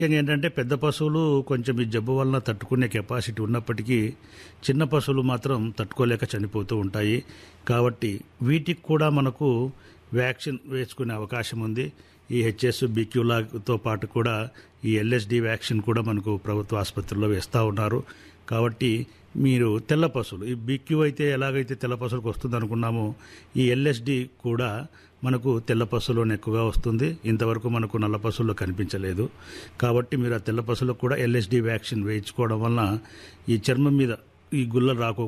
ముఖ్యంగా ఏంటంటే పెద్ద పశువులు కొంచెం ఈ జబ్బు వలన తట్టుకునే కెపాసిటీ ఉన్నప్పటికీ చిన్న పశువులు మాత్రం తట్టుకోలేక చనిపోతూ ఉంటాయి కాబట్టి వీటికి కూడా మనకు వ్యాక్సిన్ వేసుకునే అవకాశం ఉంది ఈ హెచ్ఎస్ బీక్యూలాతో పాటు కూడా ఈ ఎల్ఎస్డి వ్యాక్సిన్ కూడా మనకు ప్రభుత్వ ఆసుపత్రుల్లో వేస్తూ ఉన్నారు కాబట్టి మీరు తెల్ల పశువులు ఈ బీక్యూ అయితే ఎలాగైతే తెల్ల పశువులకు వస్తుంది అనుకున్నామో ఈ ఎల్ఎస్డి కూడా మనకు తెల్ల పశువులోనే ఎక్కువగా వస్తుంది ఇంతవరకు మనకు నల్ల పశువుల్లో కనిపించలేదు కాబట్టి మీరు ఆ తెల్ల పశువులకు కూడా ఎల్ఎస్డి వ్యాక్సిన్ వేయించుకోవడం వలన ఈ చర్మం మీద ఈ గుల్లలు రాకో